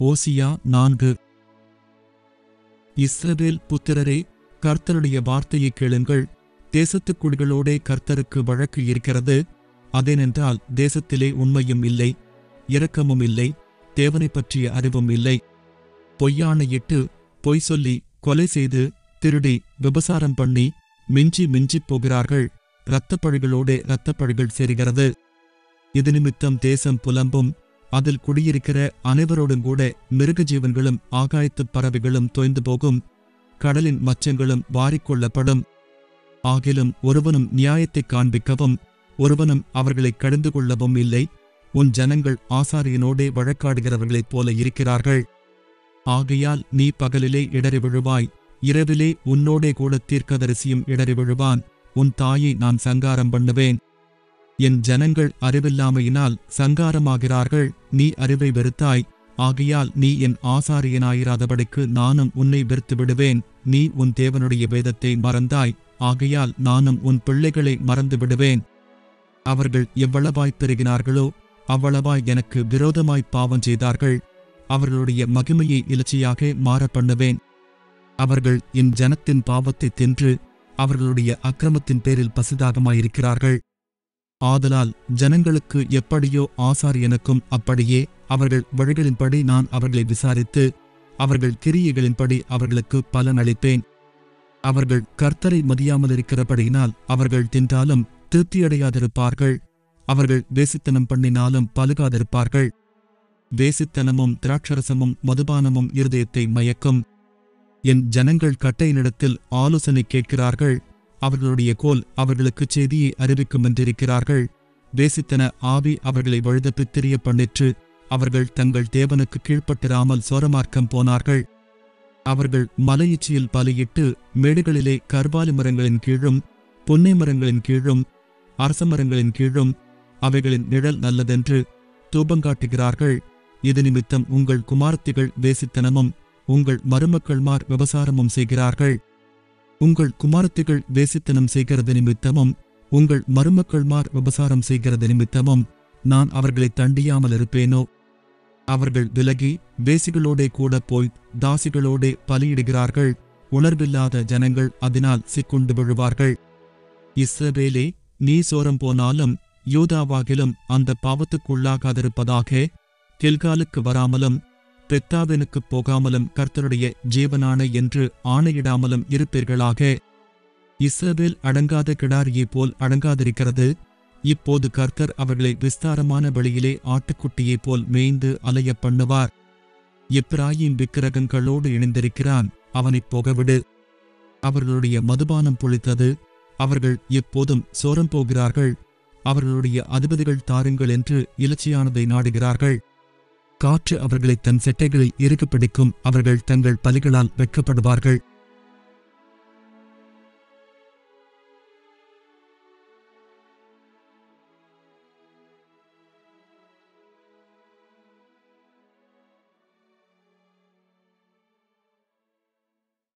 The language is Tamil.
ஓசியா நான்கு இஸ்ரவேல் புத்திரரே கர்த்தருடைய வார்த்தையை கேளுங்கள் தேசத்துக் குடிகளோடே கர்த்தருக்கு வழக்கு இருக்கிறது அதேனென்றால் தேசத்திலே உண்மையும் இல்லை இரக்கமும் இல்லை தேவனைப் பற்றிய அறிவும் இல்லை பொய்யாணையிட்டு பொய் சொல்லி கொலை செய்து திருடி விபசாரம் பண்ணி மிஞ்சி மிஞ்சிப் போகிறார்கள் இரத்தப்பழிகளோடே இரத்தப்பழிகள் சேருகிறது இது நிமித்தம் தேசம் புலம்பும் அதில் குடியிருக்கிற அனைவரோடும் கூட மிருக ஜீவன்களும் ஆகாயத்துப் பறவைகளும் தொய்ந்து போகும் கடலின் மச்சங்களும் வாரிக்கொள்ளப்படும் ஆகிலும் ஒருவனும் நியாயத்தைக் காண்பிக்கவும் ஒருவனும் அவர்களைக் கடிந்து கொள்ளவும் இல்லை உன் ஜனங்கள் ஆசாரியனோடே வழக்காடுகிறவர்களைப் போல இருக்கிறார்கள் ஆகையால் நீ பகலிலே இடறி விழுவாய் இரவிலே உன்னோடே கூட தீர்க்கதரிசியும் இடறி விழுவான் உன் தாயை நான் சங்காரம் பண்ணுவேன் என் ஜனங்கள் அறிவில்லாமையினால் சங்காரமாகிறார்கள் நீ அறிவை வெறுத்தாய் ஆகையால் நீ என் ஆசாரியனாயிராதபடிக்கு நானும் உன்னை வெறுத்து விடுவேன் நீ உன் தேவனுடைய வேதத்தை மறந்தாய் ஆகையால் நானும் உன் பிள்ளைகளை மறந்து விடுவேன் அவர்கள் எவ்வளவாய் பெருகினார்களோ அவ்வளவாய் எனக்கு விரோதமாய் பாவம் செய்தார்கள் அவர்களுடைய மகிமையை இலச்சியாக மாற பண்ணுவேன் அவர்கள் என் ஜனத்தின் பாவத்தை தின்று அவர்களுடைய அக்கிரமத்தின் பேரில் பசிதாகமாயிருக்கிறார்கள் ஆதலால் ஜனங்களுக்கு எப்படியோ ஆசாரியனுக்கும் அப்படியே அவர்கள் வழிகளின்படி நான் அவர்களை விசாரித்து அவர்கள் கிரியைகளின்படி அவர்களுக்கு பலன் அளிப்பேன் அவர்கள் கர்த்தரை மதியாமலிருக்கிறபடியினால் அவர்கள் தின்றாலும் திருப்தியடையாதிருப்பார்கள் அவர்கள் வேசித்தனம் பண்ணினாலும் பலுகாதிருப்பார்கள் வேசித்தனமும் திராட்சரசமும் மதுபானமும் இருதயத்தை மயக்கும் என் ஜனங்கள் கட்டையினிடத்தில் ஆலோசனை கேட்கிறார்கள் அவர்களுடைய கோல் அவர்களுக்குச் செய்தியை அறிவிக்கும் என்றிருக்கிறார்கள் வேசித்தன ஆவி அவர்களை வழுதப்பித் திரிய பண்ணிற்று அவர்கள் தங்கள் தேவனுக்கு கீழ்ப்பட்டிராமல் சோரமார்க்கம் போனார்கள் அவர்கள் மலையிச்சியில் பலியிட்டு மேடுகளிலே கர்வாலி மரங்களின் கீழும் பொன்னை மரங்களின் கீழும் அரச மரங்களின் கீழும் அவைகளின் நிழல் நல்லதென்று தூபங்காட்டுகிறார்கள் இது நிமித்தம் உங்கள் குமாரத்திகள் வேசித்தனமும் உங்கள் மருமக்கள்மார் விபசாரமும் செய்கிறார்கள் உங்கள் குமாரத்திகள் வேசித்தனம் செய்கிறது நிமித்தமும் உங்கள் மருமக்கள்மார் விபசாரம் செய்கிறது நிமித்தமும் நான் அவர்களை தண்டியாமல் இருப்பேனோ அவர்கள் விலகி வேசிகளோடே கூட போய் தாசிகளோடே பலியிடுகிறார்கள் உணர்வில்லாத ஜனங்கள் அதனால் சிக்குண்டு விழுவார்கள் இஸ்ரவேலே நீ சோரம் போனாலும் யூதாவாகிலும் அந்த பாவத்துக்குள்ளாகாதிருப்பதாக கில்காலுக்கு வராமலும் பெத்தாவினுக்குப் போகாமலும் கர்த்தருடைய ஜீவனான என்று ஆணையிடாமலும் இருப்பீர்களாக இஸ்ரவேல் அடங்காத கிடாரியைப் போல் அடங்காதிருக்கிறது இப்போது கர்த்தர் அவர்களை விஸ்தாரமான வெளியிலே ஆட்டுக்குட்டியைப் போல் மேய்ந்து அலைய பண்ணுவார் எப்ராயிம் விக்கிரகங்களோடு இணைந்திருக்கிறான் அவனைப் போகவிடு அவர்களுடைய மதுபானம் புளித்தது அவர்கள் எப்போதும் சோரம் போகிறார்கள் அவர்களுடைய அதிபதிகள் தாருங்கள் என்று இலச்சியானதை நாடுகிறார்கள் காற்று அவர்களை தன் செட்டைகளில் இறுக்கு பிடிக்கும் அவர்கள் தங்கள் பலிகளால் வெட்கப்படுவார்கள்